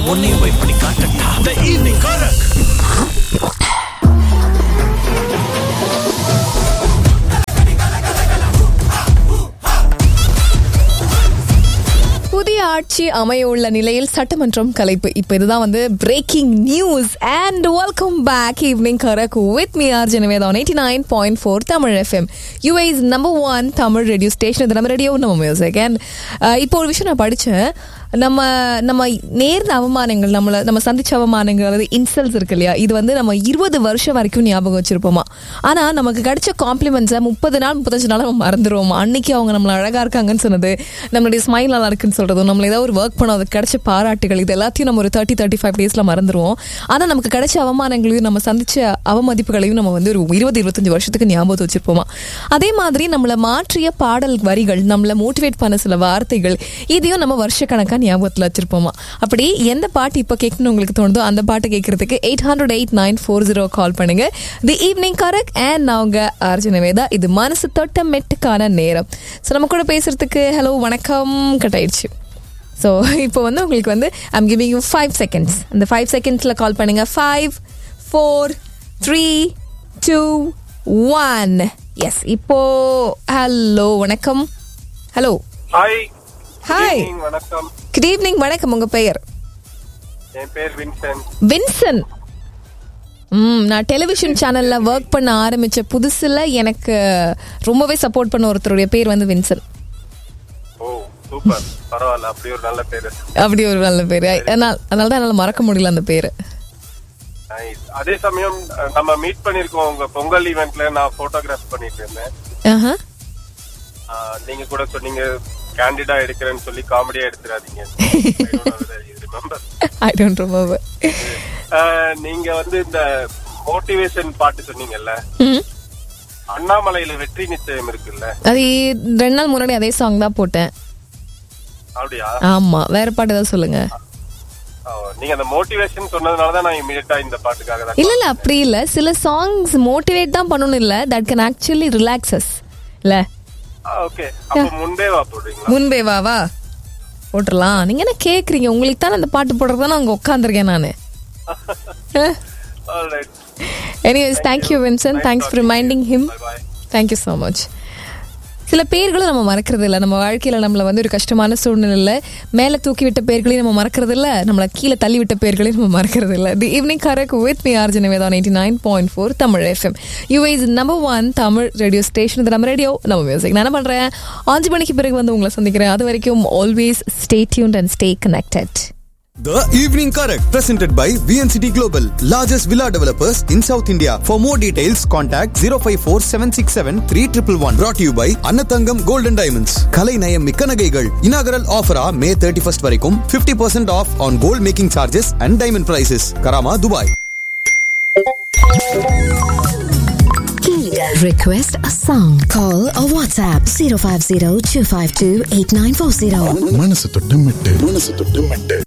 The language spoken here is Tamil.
உன்னையும் போய் பண்ணி காட்டட்டா த ஈவினிங் கரக் புதிய ஆட்சி அமைய உள்ள நிலையில் சட்டமன்றம் கலைப்பு இப்ப இதுதான் வந்து breaking news and welcome back evening கரக் வித் மீ ஆர் ஜெனவேதா eighty nine point four Tamil FM US number one Tamil radio station இது நம்ம ரேடியோ நம்ம மியூசிக் அண்ட் இப்போ ஒரு விஷயம் நான் படித்தேன் நம்ம நம்ம நேர்ந்த அவமானங்கள் நம்மள நம்ம சந்திச்ச அவமானங்கள் அதாவது இன்சல்ஸ் இருக்கு இல்லையா இது வந்து நம்ம இருபது வருஷம் வரைக்கும் ஞாபகம் வச்சிருப்போமா ஆனா நமக்கு கிடைச்ச காம்ப்ளிமெண்ட்ஸை முப்பது நாள் முப்பத்தஞ்சு நாள் நம்ம மறந்துடுவோமா அன்னைக்கு அவங்க நம்மள அழகா இருக்காங்கன்னு சொன்னது நம்மளுடைய ஸ்மைல் நல்லா இருக்குன்னு சொல்றதும் நம்மள ஏதாவது ஒரு ஒர்க் பண்ண அதுக்கு கிடைச்ச பாராட்டுகள் இது எல்லாத்தையும் நம்ம ஒரு தேர்ட்டி தேர்ட்டி ஃபைவ் டேஸ்ல மறந்துடுவோம் ஆனா நமக்கு கிடைச்ச அவமானங்களையும் நம்ம சந்திச்ச அவமதிப்புகளையும் நம்ம வந்து ஒரு இருபது இருபத்தஞ்சு வருஷத்துக்கு ஞாபகம் வச்சிருப்போமா அதே மாதிரி நம்மளை மாற்றிய பாடல் வரிகள் நம்மளை மோட்டிவேட் பண்ண சில வார்த்தைகள் இதையும் நம்ம வருஷக்கணக்கா ஞாபகத்தில் வச்சிருப்போமா அப்படி எந்த பாட்டு இப்போ கேட்கணும்னு உங்களுக்கு தோணுதோ அந்த பாட்டு கேட்கறதுக்கு eight hundred eight nine four zero call பண்ணுங்க தி ஈவினிங் கரக் அண்ட் நாங்க அர்ஜுன வேதா இது மனசு தொட்ட மெட்டுக்கான நேரம் ஸோ நம்ம கூட பேசுறதுக்கு ஹலோ வணக்கம் கட் ஆயிடுச்சு ஸோ இப்போ வந்து உங்களுக்கு வந்து I'm giving you five seconds அந்த ஃபைவ் செகண்ட்ஸில் கால் பண்ணுங்க five four three two one yes இப்போ ஹலோ வணக்கம் ஹலோ ஹாய் ஹாய் ஈவினிங் வணக்கம் குட் ஈவினிங் வணக்கம் உங்க பெயர் என் பேர் வின்சென்ட் வின்சன் ம் நான் டெலிவிஷன் சேனல்ல ஒர்க் பண்ண ஆரம்பிச்ச புதுசுல எனக்கு ரொம்பவே சப்போர்ட் பண்ண ஒருத்தருடைய பேர் வந்து வின்சன் ஓ சூப்பர் பரவாயில்ல அப்படி ஒரு நல்ல பேரு அப்படி ஒரு நல்ல பேர் அதனால அதனால தான் என்னால் மறக்க முடியல அந்த பேரு Nice. அதே சமயம் அஹ், நம்ம மீட் பண்ணிருக்கோம் உங்க பொங்கல் ஈவென்ட்ல நான் போட்டோகிராஃப் பண்ணிட்டு இருந்தேன் ஆஹா அஹ், நீங்க கூட சொன்னீங்க கேண்டிடா எடுக்கிறேன்னு சொல்லி காமெடியா எடுத்துறாதீங்க ரிமெம்பர் ஐ டோன்ட் ரிமெம்பர் நீங்க வந்து இந்த மோட்டிவேஷன் பாட்டு சொன்னீங்கல்ல அண்ணாமலையில வெற்றி நிச்சயம் இருக்குல்ல அது ரெண்டு நாள் முன்னாடி அதே சாங் தான் போட்டேன் அப்படியா ஆமா வேற பாட்டு ஏதாவது சொல்லுங்க ஓ, நீங்க அந்த மோட்டிவேஷன் சொன்னதுனாலதான் நான் இமீடியட்டா இந்த பாட்டுக்காக தான் இல்ல இல்ல அப்படி இல்ல சில சாங்ஸ் மோட்டிவேட் தான் பண்ணணும் இல்ல தட் கேன் ஆக்சுவலி ரிலாக்ஸஸ் இல்ல ஓகே அப்ப முன்பே வா போடுறீங்களா முன்பே வா வா போட்டுடலாம் நீங்க என்ன கேக்குறீங்க உங்களுக்கு தானே அந்த பாட்டு போடுறது தான் அங்க உட்காந்துருக்கேன் நானு Alright. Anyways thank you Vinson thanks for reminding him Bye-bye. Thank you so much சில பேர்களும் நம்ம மறக்கிறது இல்லை நம்ம வாழ்க்கையில் நம்மளை வந்து ஒரு கஷ்டமான சூழ்நிலையில் மேலே தூக்கி விட்ட பேர்களையும் நம்ம மறக்கிறது இல்லை நம்மளை கீழே தள்ளி விட்ட பேர்களையும் நம்ம மறக்கிறது இல்லை தி ஈவினிங் கரக் with me RJ Veda eighty nine point four Tamil FM US number one Tamil radio station இது நம்ம ரேடியோ நம்ம மியூசிக் நான் என்ன பண்ணுறேன் அஞ்சு மணிக்கு பிறகு வந்து உங்களை சந்திக்கிறேன் அது வரைக்கும் always stay tuned and stay connected The Evening Correct, presented by VNCT Global, largest villa developers in South India. For more details, contact 054 767 3111. Brought to you by Annathangam Gold and Diamonds. Kalai Nayam Mikka Nagaigal. Inaugural offer ah May 31st வரைக்கும் 50% off on gold making charges and diamond prices. Karama, Dubai. Request a song. Call or WhatsApp 050 252 8940. மனசு தொட்டு மெட்டு மனசு தொட்டு மெட்டு